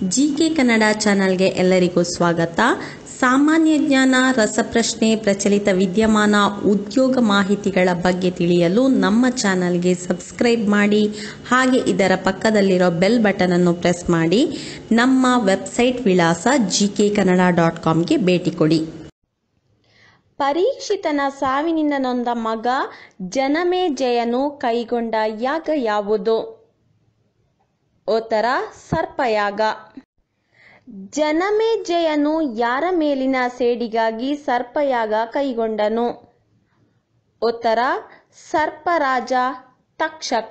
G K Kannada ಚಾನಲ್ಗೆ ಎಲ್ಲರಿಗೂ ಸ್ವಾಗತ ಸಾಮಾನ್ಯ ಜ್ಞಾನ ರಸಪ್ರಶ್ನೆ ಪ್ರಚಲಿತ ವಿದ್ಯಮಾನ ಉದ್ಯೋಗ ಮಾಹಿತಿಗಳ ಬಗ್ಗೆ ತಿಳಿಯಲು ನಮ್ಮ ಚಾನಲ್ಗೆ ಸಬ್ಸ್ಕ್ರೈಬ್ ಮಾಡಿ ಹಾಗೆ ಇದರ ಪಕ್ಕದಲ್ಲಿರೋ ಬೆಲ್ ಬಟನ್ ಅನ್ನು ಪ್ರೆಸ್ ಮಾಡಿ ನಮ್ಮ ವೆಬ್ಸೈಟ್ ವಿಳಾಸ ಜಿ ಕೆ ಕನ್ನಡ ಡಾಟ್ ಕಾಮ್ಗೆ ಭೇಟಿ ಕೊಡಿ ಪರೀಕ್ಷಿತನ ಸಾವಿನಿಂದ ನೊಂದ ಮಗ ಜನಮೇಜಯನು ಕೈಗೊಂಡ ಯಾಗ ಯಾವುದು ಉತ್ತರ ಸರ್ಪಯಾಗ ಜನಮೇಜಯನು ಯಾರ ಮೇಲಿನ ಸೇಡಿಗಾಗಿ ಸರ್ಪಯಾಗ ಕೈಗೊಂಡನು ಉತ್ತರ ಸರ್ಪರಾಜ ತಕ್ಷಕ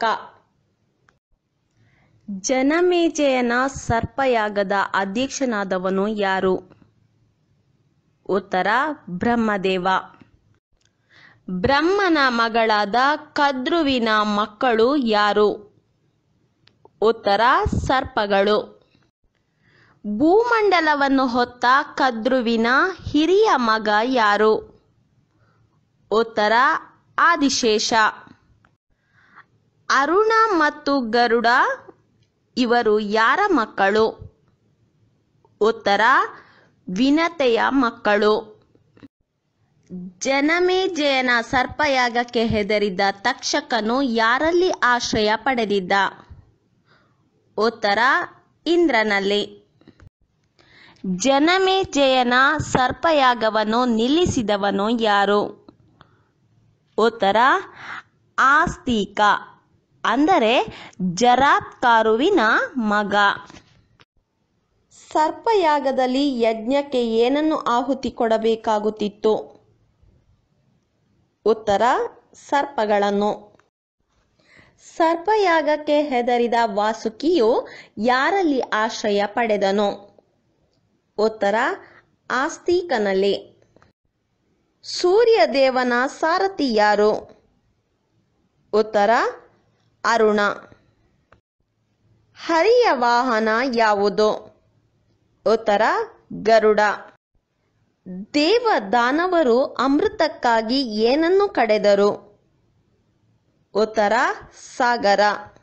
ಜನಮೇಜಯನ ಸರ್ಪಯಾಗದ ಅಧ್ಯಕ್ಷನಾದವನು ಯಾರು ಉತ್ತರ ಬ್ರಹ್ಮದೇವ ಬ್ರಹ್ಮನ ಮಗಳಾದ ಕದ್ರುವಿನ ಮಕ್ಕಳು ಯಾರು ಉತ್ತರ ಸರ್ಪಗಳು ಭೂಮಂಡಲವನ್ನು ಹೊತ್ತ ಕದ್ರುವಿನ ಹಿರಿಯ ಮಗ ಯಾರು ಉತ್ತರ ಆದಿಶೇಷ ಅರುಣ ಮತ್ತು ಗರುಡ ಇವರು ಯಾರ ಮಕ್ಕಳು ಉತ್ತರ ವಿನತೆಯ ಮಕ್ಕಳು ಜನಮೇಜಯನ ಸರ್ಪಯಾಗಕ್ಕೆ ಹೆದರಿದ್ದ ತಕ್ಷಕನು ಯಾರಲ್ಲಿ ಆಶ್ರಯ ಪಡೆದಿದ್ದ ಉತ್ತರ ಇಂದ್ರನಲ್ಲಿ ಜನಮೇಜಯನ ಸರ್ಪಯಾಗವನ್ನು ನಿಲ್ಲಿಸಿದವನು ಯಾರು ಉತ್ತರ ಆಸ್ತಿಕ ಅಂದರೆ ಜರಾತ್ಕಾರುವಿನ ಮಗ ಸರ್ಪಯಾಗದಲ್ಲಿ ಯಜ್ಞಕ್ಕೆ ಏನನ್ನು ಆಹುತಿ ಕೊಡಬೇಕಾಗುತ್ತಿತ್ತು ಉತ್ತರ ಸರ್ಪಗಳನ್ನು ಸರ್ಪಯಾಗಕ್ಕೆ ಹೆದರಿದ ವಾಸುಕಿಯು ಯಾರಲ್ಲಿ ಆಶ್ರಯ ಪಡೆದನು ಉತ್ತರ ಆಸ್ತಿಕನಲ್ಲಿ ಸೂರ್ಯದೇವನ ಸಾರಥಿ ಯಾರು ಉತ್ತರ ಅರುಣ ಹರಿಯ ವಾಹನ ಯಾವುದು ಉತ್ತರ ಗರುಡ ದೇವ ದಾನವರು ಅಮೃತಕ್ಕಾಗಿ ಏನನ್ನು ಕಡೆದರು ಉತ್ತರ ಸಾಗರ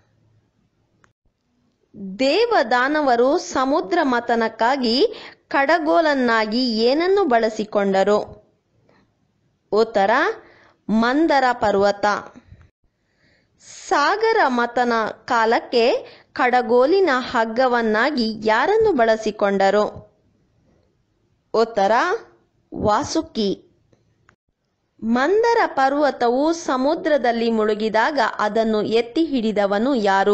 ದೇವದಾನವರು ಸಮುದ್ರ ಮತನಕ್ಕಾಗಿ ಕಡಗೋಲನ್ನಾಗಿ ಏನನ್ನು ಬಳಸಿಕೊಂಡರು ಉತ್ತರ ಮಂದರ ಪರ್ವತ ಸಾಗರ ಮತನ ಕಾಲಕ್ಕೆ ಕಡಗೋಲಿನ ಹಗ್ಗವನ್ನಾಗಿ ಯಾರನ್ನು ಬಳಸಿಕೊಂಡರು ಉತ್ತರ ವಾಸುಕಿ ಮಂದರ ಪರ್ವತವು ಸಮುದ್ರದಲ್ಲಿ ಮುಳುಗಿದಾಗ ಅದನ್ನು ಎತ್ತಿ ಹಿಡಿದವನು ಯಾರು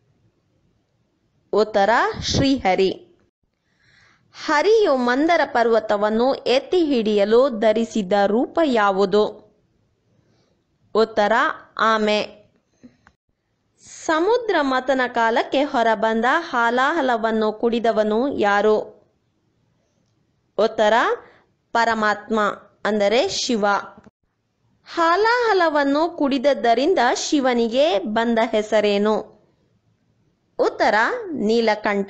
ಉತ್ತರ ಶ್ರೀಹರಿ ಹರಿಯು ಮಂದರ ಪರ್ವತವನ್ನು ಎತ್ತಿ ಹಿಡಿಯಲು ಧರಿಸಿದ್ದ ರೂಪ ಯಾವುದು ಉತ್ತರ ಆಮೆ ಸಮುದ್ರ ಮತನ ಕಾಲಕ್ಕೆ ಹೊರಬಂದ ಹಾಲಾಹಲವನ್ನು ಕುಡಿದವನು ಯಾರು ಉತ್ತರ ಪರಮಾತ್ಮ ಅಂದರೆ ಶಿವ ಹಾಲಾಹಲವನ್ನು ಕುಡಿದದ್ದರಿಂದ ಶಿವನಿಗೆ ಬಂದ ಹೆಸರೇನು ಉತ್ತರ ನೀಲಕಂಠ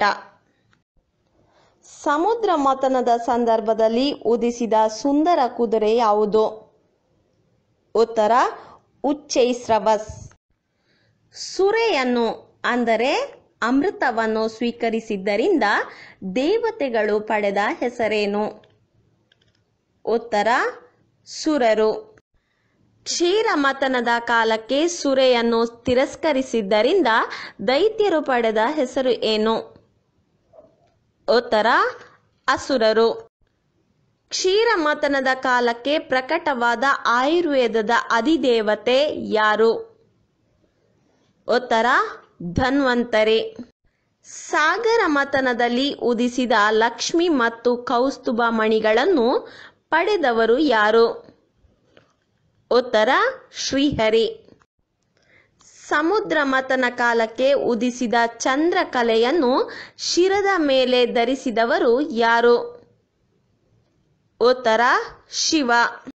ಸಮುದ್ರ ಮತನದ ಸಂದರ್ಭದಲ್ಲಿ ಉದಿಸಿದ ಸುಂದರ ಕುದುರೆ ಯಾವುದು ಉತ್ತರ ಉಚ್ಚೈಸ್ರವಸ್ ಸುರೆಯನ್ನು ಅಂದರೆ ಅಮೃತವನ್ನು ಸ್ವೀಕರಿಸಿದ್ದರಿಂದ ದೇವತೆಗಳು ಪಡೆದ ಹೆಸರೇನು ಉತ್ತರ ಸುರರು ಕ್ಷೀರಮತನದ ಕಾಲಕ್ಕೆ ಸುರೆಯನ್ನು ತಿರಸ್ಕರಿಸಿದ್ದರಿಂದ ದೈತ್ಯರು ಪಡೆದ ಹೆಸರು ಏನು ಉತ್ತರ ಅಸುರರು ಕ್ಷೀರಮತನದ ಕಾಲಕ್ಕೆ ಪ್ರಕಟವಾದ ಆಯುರ್ವೇದದ ಅಧಿದೇವತೆ ಯಾರು ಉತ್ತರ ಧನ್ವಂತರಿ ಸಾಗರ ಮತನದಲ್ಲಿ ಉದಿಸಿದ ಲಕ್ಷ್ಮಿ ಮತ್ತು ಕೌಸ್ತುಭ ಮಣಿಗಳನ್ನು ಪಡೆದವರು ಯಾರು ಉತ್ತರ ಶ್ರೀಹರಿ ಸಮುದ್ರ ಮತನ ಕಾಲಕ್ಕೆ ಉದಿಸಿದ ಚಂದ್ರಕಲೆಯನ್ನು ಶಿರದ ಮೇಲೆ ಧರಿಸಿದವರು ಯಾರು ಉತ್ತರ ಶಿವ